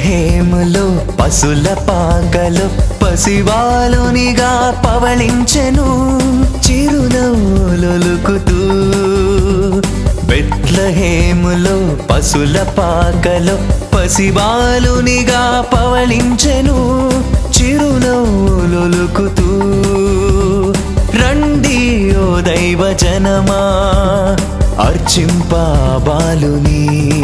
బెత్లహేములో పశుల పాకలు పసివాలునిగా పవళించెను చిరునవ్వులొలుకుతూ బెత్లహేములో పశుల పాకలు పసివాలునిగా పవళించెను చిరునవ్వులొలుకుతూ రండి ఓ దైవ జనమా అర్చింప బాలుని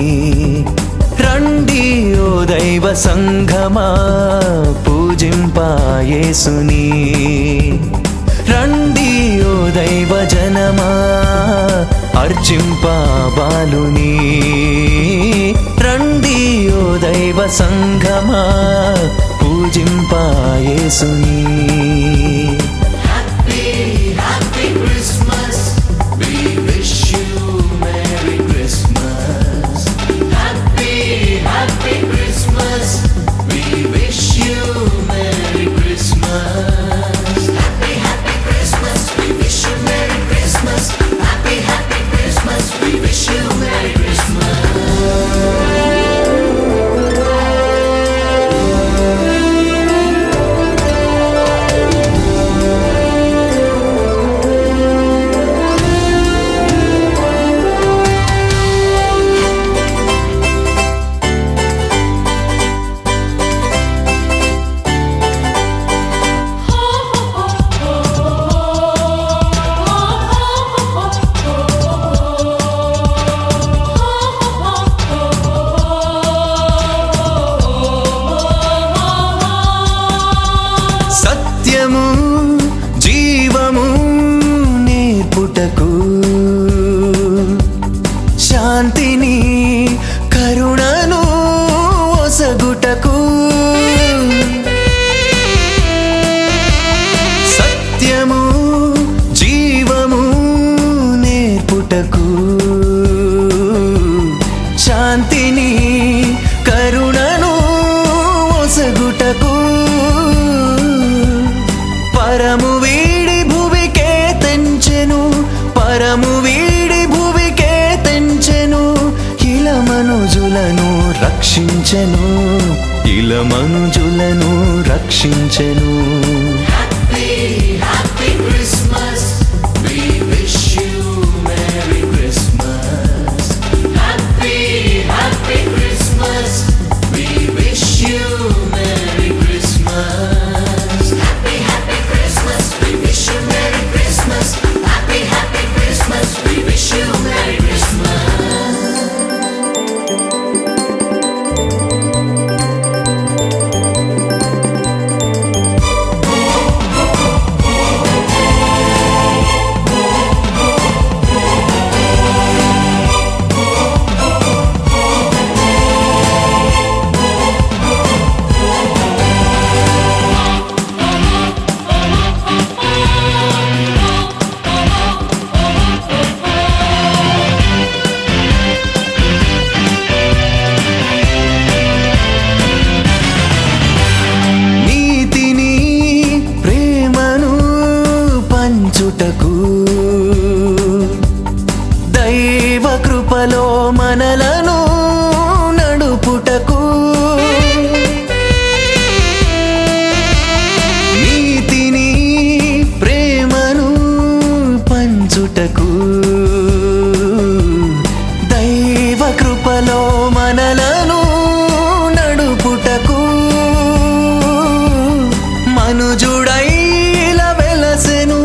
రండి ఓ దైవ సంఘమా పూజింప యేసుని రండి ఓ దైవ జనమా అర్చింప బాలుని రండి ఓ దైవ సంఘమా పూజింప యేసుని Happy Christmas. We wish you Merry Christmas. Happy, Happy Christmas. We wish you Merry Christmas. Happy, Happy Christmas. We wish you Merry Christmas. Happy, Happy Christmas. We wish you Merry Christmas. సత్యము జీవము నేర్పుటకు శాంతిని కరుణను ఒసగుటకు సత్యము జీవము నేర్పుటకు శాంతిని కరుణను ఒసగుటకు పరము వీడి భువికే తెంచెను పరము వీడి భువికే తెంచెను ఇల మనుజులను రక్షించెను ఇల మనుజులను రక్షించెను Happy, Happy Christmas. We wish you Merry Christmas. Happy, Happy Christmas. We wish you Merry Christmas. Happy, Happy Christmas. We wish you Merry Christmas. Happy, Happy Christmas. We wish you Merry Christmas. నీతిని ప్రేమను పంచుటకు దైవ కృపలో మనలను నడుపుటకు నీతిని ప్రేమను పంచుటకు దైవ కృపలో మనలను నడుపుటకు మనుజుడైల వెలసెను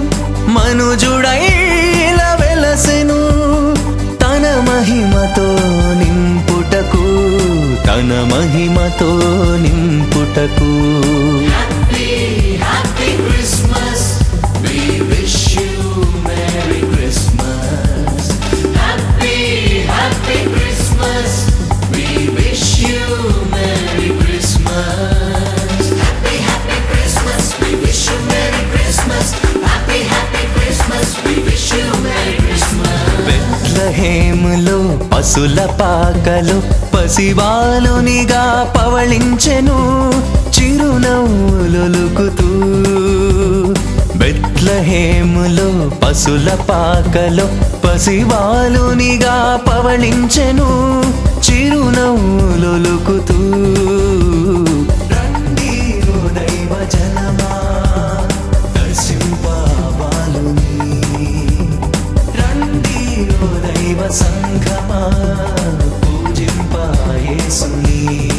మనుజుడైల వెలసెను తన మహిమతో నింపుటకు తన మహిమతో నింపుటకు Happy, Happy Christmas. We wish you Merry Christmas. Happy, Happy Christmas. We wish you Merry Christmas. Happy, Happy Christmas. We wish you Merry Christmas. Happy, Happy Christmas. We wish you Merry Christmas. బెత్లహేములో పశుల పాకలు పసివాలునిగా పవళించెను చిరునవ్వులొలుకుతూ బెత్లహేములో బెత్లహేములో పశుల పాకలో పసివాలునిగా పవళించెను చిరునవ్వులొలుకుతూ రండి ఓ దైవ జనమా దర్శింపావాలుని రండి ఓ దైవ సంఘమా పూజింపాయేసుని